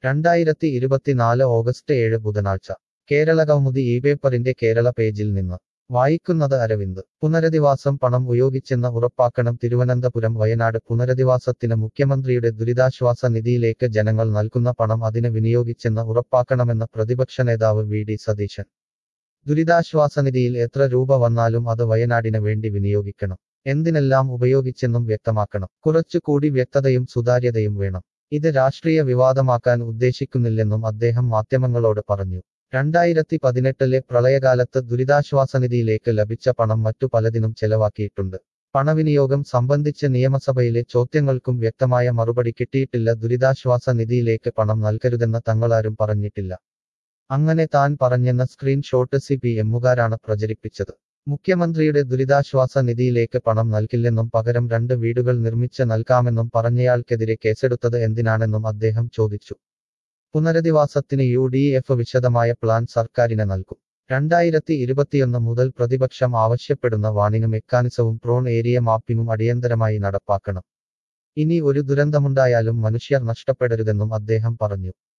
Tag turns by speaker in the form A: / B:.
A: രണ്ടായിരത്തി ഇരുപത്തിനാല് ഓഗസ്റ്റ് ഏഴ് ബുധനാഴ്ച കേരള കൗമുദി ഈ പേപ്പറിന്റെ കേരള പേജിൽ നിന്ന് വായിക്കുന്നത് അരവിന്ദ് പുനരധിവാസം പണം ഉപയോഗിച്ചെന്ന് ഉറപ്പാക്കണം തിരുവനന്തപുരം വയനാട് പുനരധിവാസത്തിന് മുഖ്യമന്ത്രിയുടെ ദുരിതാശ്വാസ നിധിയിലേക്ക് ജനങ്ങൾ നൽകുന്ന പണം അതിന് വിനിയോഗിച്ചെന്ന് ഉറപ്പാക്കണമെന്ന് പ്രതിപക്ഷ നേതാവ് വി ഡി സതീശൻ ദുരിതാശ്വാസ നിധിയിൽ എത്ര രൂപ വന്നാലും അത് വയനാടിന് വേണ്ടി വിനിയോഗിക്കണം എന്തിനെല്ലാം ഉപയോഗിച്ചെന്നും വ്യക്തമാക്കണം കുറച്ചുകൂടി വ്യക്തതയും സുതാര്യതയും വേണം ഇത് രാഷ്ട്രീയ വിവാദമാക്കാൻ ഉദ്ദേശിക്കുന്നില്ലെന്നും അദ്ദേഹം മാധ്യമങ്ങളോട് പറഞ്ഞു രണ്ടായിരത്തി പതിനെട്ടിലെ പ്രളയകാലത്ത് ദുരിതാശ്വാസ നിധിയിലേക്ക് ലഭിച്ച പണം മറ്റു പലതിനും ചെലവാക്കിയിട്ടുണ്ട് പണവിനിയോഗം സംബന്ധിച്ച് നിയമസഭയിലെ ചോദ്യങ്ങൾക്കും വ്യക്തമായ മറുപടി കിട്ടിയിട്ടില്ല ദുരിതാശ്വാസ നിധിയിലേക്ക് പണം നൽകരുതെന്ന് തങ്ങളാരും പറഞ്ഞിട്ടില്ല അങ്ങനെ താൻ പറഞ്ഞെന്ന സ്ക്രീൻഷോട്ട് സി പി എമ്മുകാരാണ് പ്രചരിപ്പിച്ചത് മുഖ്യമന്ത്രിയുടെ ദുരിതാശ്വാസ നിധിയിലേക്ക് പണം നൽകില്ലെന്നും പകരം രണ്ട് വീടുകൾ നിർമ്മിച്ച് നൽകാമെന്നും പറഞ്ഞയാൾക്കെതിരെ കേസെടുത്തത് എന്തിനാണെന്നും അദ്ദേഹം ചോദിച്ചു പുനരധിവാസത്തിന് യു ഡി എഫ് വിശദമായ പ്ലാൻ സർക്കാരിന് നൽകും രണ്ടായിരത്തി ഇരുപത്തിയൊന്ന് മുതൽ പ്രതിപക്ഷം ആവശ്യപ്പെടുന്ന വാണിംഗ് മെക്കാനിസവും പ്രോൺ ഏരിയ മാപ്പിംഗും അടിയന്തരമായി നടപ്പാക്കണം ഇനി ഒരു ദുരന്തമുണ്ടായാലും മനുഷ്യർ നഷ്ടപ്പെടരുതെന്നും അദ്ദേഹം പറഞ്ഞു